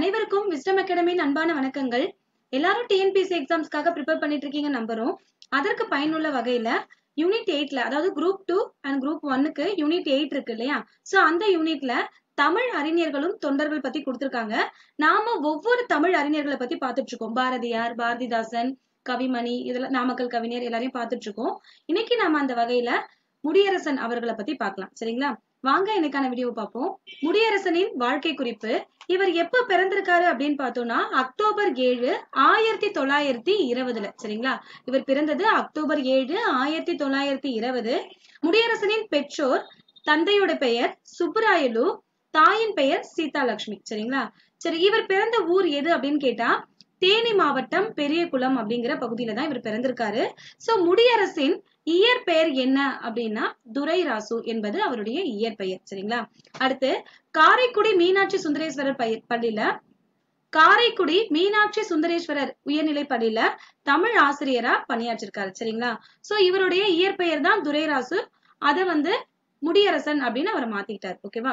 அனைவருக்கும் விஸ்டம் அகாடமியின் அன்பான வணக்கங்கள் எல்லாரும் டிஎன்பிஎஸ்சி எக்ஸாம்ஸ்க்காக ப்ரிப்பேர் பண்ணிட்டு இருக்கீங்க நம்புறோம் அதற்கு பயனுள்ள வகையில யூனிட் எயிட்ல அதாவது குரூப் டூ அண்ட் குரூப் ஒன்னுக்கு யூனிட் எயிட் இருக்கு இல்லையா சோ அந்த யூனிட்ல தமிழ் அறிஞர்களும் தொண்டர்கள் பத்தி கொடுத்திருக்காங்க நாம ஒவ்வொரு தமிழ் அறிஞர்களை பத்தி பார்த்துட்டு இருக்கோம் பாரதியார் பாரதிதாசன் கவிமணி இதெல்லாம் நாமக்கல் கவிஞர் எல்லாரையும் பார்த்துட்டு இருக்கோம் இன்னைக்கு நாம அந்த வகையில முடியரசன் அவர்களை பத்தி பார்க்கலாம் சரிங்களா வாங்க இன்னைக்கான வீடியோ பார்ப்போம் முடியரசனின் வாழ்க்கை குறிப்பு இவர் எப்ப பிறந்திருக்காரு அப்படின்னு பார்த்தோம்னா அக்டோபர் ஏழு ஆயிரத்தி தொள்ளாயிரத்தி இருபதுல சரிங்களா இவர் பிறந்தது அக்டோபர் ஏழு ஆயிரத்தி தொள்ளாயிரத்தி இருபது முடியரசனின் பெற்றோர் தந்தையோட பெயர் சுப்புராயலு தாயின் பெயர் சீதாலட்சுமி சரிங்களா சரி இவர் பிறந்த ஊர் எது அப்படின்னு கேட்டா தேனி மாவட்டம் பெரியகுளம் அப்படிங்கிற பகுதியில தான் இவர் பிறந்திருக்காரு சோ முடியரசின் இயற்பெயர் என்ன அப்படின்னா துரைராசு என்பது அவருடைய இயற்பெயர் சரிங்களா அடுத்து காரைக்குடி மீனாட்சி சுந்தரேஸ்வரர் பய பள்ளியில காரைக்குடி மீனாட்சி சுந்தரேஸ்வரர் உயர்நிலை பள்ளியில தமிழ் ஆசிரியரா பணியாற்றிருக்காரு சரிங்களா சோ இவருடைய இயற்பெயர் தான் துரைராசு அத வந்து முடியரசன் அப்படின்னு அவரை மாத்திக்கிட்டார் ஓகேவா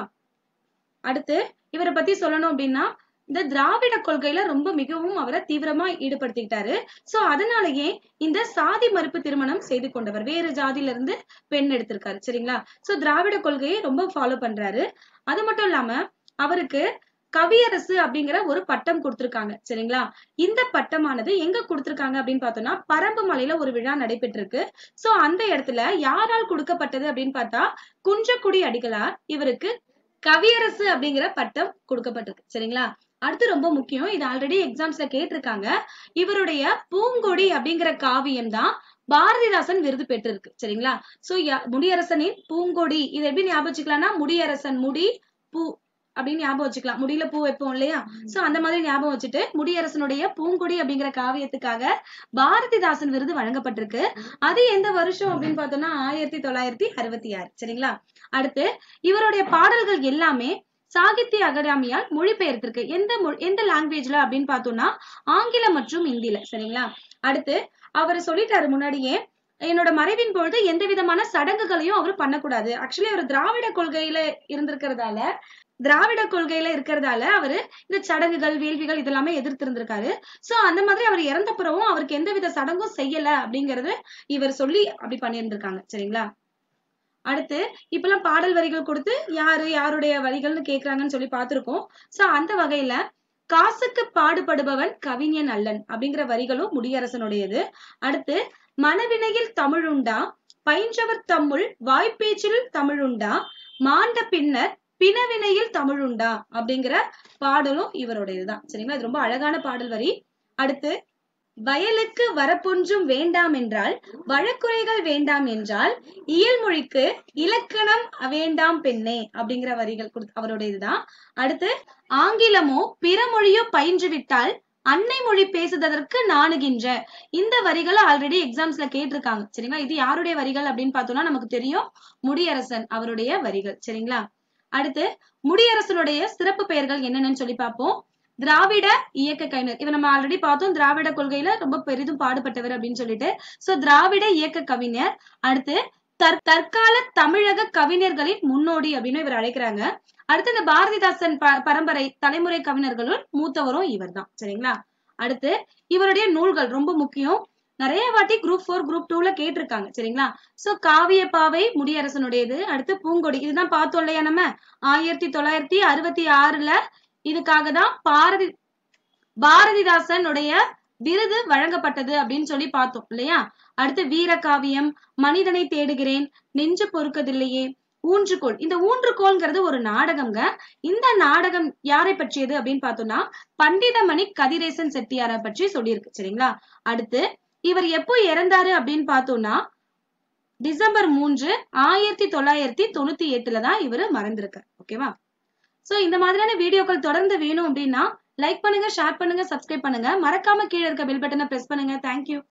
அடுத்து இவரை பத்தி சொல்லணும் அப்படின்னா இந்த திராவிட கொள்கையில ரொம்ப மிகவும் அவரை தீவிரமா ஈடுபடுத்திக்கிட்டாரு சோ அதனாலயே இந்த சாதி மறுப்பு திருமணம் செய்து கொண்டவர் வேறு ஜாதியில இருந்து பெண் எடுத்திருக்காரு சரிங்களா சோ திராவிட கொள்கையை ரொம்ப ஃபாலோ பண்றாரு அது மட்டும் இல்லாம அவருக்கு கவியரசு அப்படிங்கிற ஒரு பட்டம் கொடுத்திருக்காங்க சரிங்களா இந்த பட்டமானது எங்க கொடுத்திருக்காங்க அப்படின்னு பார்த்தோம்னா பரம்பு மலையில ஒரு விழா நடைபெற்றிருக்கு சோ அந்த இடத்துல யாரால் கொடுக்கப்பட்டது அப்படின்னு பார்த்தா குன்றக்குடி அடிகளார் இவருக்கு கவியரசு அப்படிங்கிற பட்டம் கொடுக்கப்பட்டிருக்கு சரிங்களா அடுத்து ரொம்ப முக்கியம் இது ஆல்ரெடி எக்ஸாம்ஸ்ல கேட்டிருக்காங்க இவருடைய பூங்கொடி அப்படிங்கிற காவியம் தான் பாரதிதாசன் விருது பெற்றிருக்கு சரிங்களா சோ முடியரசனின் பூங்கொடி இது எப்படி ஞாபகம் வச்சுக்கலாம்னா முடியரசன் முடி பூ அப்படின்னு ஞாபகம் வச்சுக்கலாம் முடியல பூ வைப்போம் இல்லையா சோ அந்த மாதிரி ஞாபகம் வச்சுட்டு முடியரசனுடைய பூங்கொடி அப்படிங்கிற காவியத்துக்காக பாரதிதாசன் விருது வழங்கப்பட்டிருக்கு அது எந்த வருஷம் அப்படின்னு பார்த்தோம்னா ஆயிரத்தி தொள்ளாயிரத்தி அறுபத்தி ஆறு சரிங்களா அடுத்து இவருடைய பாடல்கள் எல்லாமே சாகித்ய அகாடமியால் மொழிபெயர்த்திருக்கு எந்த எந்த லாங்குவேஜ்ல அப்படின்னு பார்த்தோம்னா ஆங்கிலம் மற்றும் இந்தியில சரிங்களா அடுத்து அவர் சொல்லிட்டாரு முன்னாடியே என்னோட மறைவின் பொழுது எந்த விதமான சடங்குகளையும் அவர் பண்ணக்கூடாது ஆக்சுவலி அவர் திராவிட கொள்கையில இருந்திருக்கிறதால திராவிட கொள்கையில இருக்கிறதால அவரு இந்த சடங்குகள் வேள்விகள் இதெல்லாமே எதிர்த்து இருந்திருக்காரு சோ அந்த மாதிரி அவர் இறந்த பிறகும் அவருக்கு எந்த வித சடங்கும் செய்யல அப்படிங்கறது இவர் சொல்லி அப்படி பண்ணியிருந்திருக்காங்க சரிங்களா அடுத்து இப்பெல்லாம் பாடல் வரிகள் கொடுத்து யாரு யாருடைய வரிகள்னு கேக்குறாங்கன்னு சொல்லி பார்த்திருக்கோம் சோ அந்த வகையில காசுக்கு பாடுபடுபவன் கவிஞன் அல்லன் அப்படிங்கிற வரிகளும் முடியரசனுடையது அடுத்து மனவினையில் தமிழுண்டா பயின்றவர் தம்முள் வாய்ப்பேச்சில் தமிழுண்டா மாண்ட பின்னர் பிணவினையில் தமிழுண்டா அப்படிங்கிற பாடலும் இவருடையதுதான் சரிங்களா இது ரொம்ப அழகான பாடல் வரி அடுத்து வயலுக்கு வரப்பொன்றும் வேண்டாம் என்றால் வழக்குறைகள் வேண்டாம் என்றால் இயல்மொழிக்கு இலக்கணம் வேண்டாம் பெண்ணே அப்படிங்கிற வரிகள் அவருடையதுதான் அடுத்து ஆங்கிலமோ பிற மொழியோ பயின்று விட்டால் அன்னை மொழி பேசுவதற்கு நாணுகின்ற இந்த வரிகளை ஆல்ரெடி எக்ஸாம்ஸ்ல கேட்டிருக்காங்க சரிங்களா இது யாருடைய வரிகள் அப்படின்னு பார்த்தோம்னா நமக்கு தெரியும் முடியரசன் அவருடைய வரிகள் சரிங்களா அடுத்து முடியரசனுடைய சிறப்பு பெயர்கள் என்னென்னு சொல்லி பார்ப்போம் திராவிட இயக்க கவிஞர் இவ நம்ம ஆல்ரெடி பார்த்தோம் திராவிட கொள்கையில ரொம்ப பெரிதும் பாடுபட்டவர் அப்படின்னு சொல்லிட்டு சோ திராவிட இயக்க கவிஞர் அடுத்து தற் தற்கால தமிழக கவிஞர்களின் முன்னோடி அப்படின்னு இவர் அழைக்கிறாங்க அடுத்து இந்த பாரதிதாசன் பரம்பரை தலைமுறை கவிஞர்களுள் மூத்தவரும் இவர் தான் சரிங்களா அடுத்து இவருடைய நூல்கள் ரொம்ப முக்கியம் நிறைய வாட்டி குரூப் ஃபோர் குரூப் டூல கேட்டிருக்காங்க சரிங்களா சோ காவிய பாவை முடியரசனுடையது அடுத்து பூங்கொடி இதுதான் பார்த்தோம் இல்லையா நம்ம ஆயிரத்தி தொள்ளாயிரத்தி அறுபத்தி ஆறுல இதுக்காக தான் பாரதி பாரதிதாசனுடைய விருது வழங்கப்பட்டது அப்படின்னு சொல்லி பார்த்தோம் இல்லையா அடுத்து வீரகாவியம் மனிதனை தேடுகிறேன் நெஞ்சு பொறுக்கதில்லையே ஊன்றுகோல் இந்த ஊன்றுகோல்ங்கிறது ஒரு நாடகம்ங்க இந்த நாடகம் யாரை பற்றியது அப்படின்னு பார்த்தோம்னா பண்டிதமணி கதிரேசன் செட்டியாரை பற்றி சொல்லியிருக்கு சரிங்களா அடுத்து இவர் எப்போ இறந்தாரு அப்படின்னு பார்த்தோம்னா டிசம்பர் மூன்று ஆயிரத்தி தொள்ளாயிரத்தி தொண்ணூத்தி எட்டுல தான் இவரு மறந்திருக்கார் ஓகேவா சோ இந்த மாதிரியான வீடியோக்கள் தொடர்ந்து வேணும் அப்படின்னா லைக் பண்ணுங்க ஷேர் பண்ணுங்க சப்ஸ்கிரைப் பண்ணுங்க மறக்காம கீழே இருக்க பெல் பட்டனை பிரஸ் பண்ணுங்க தேங்க்யூ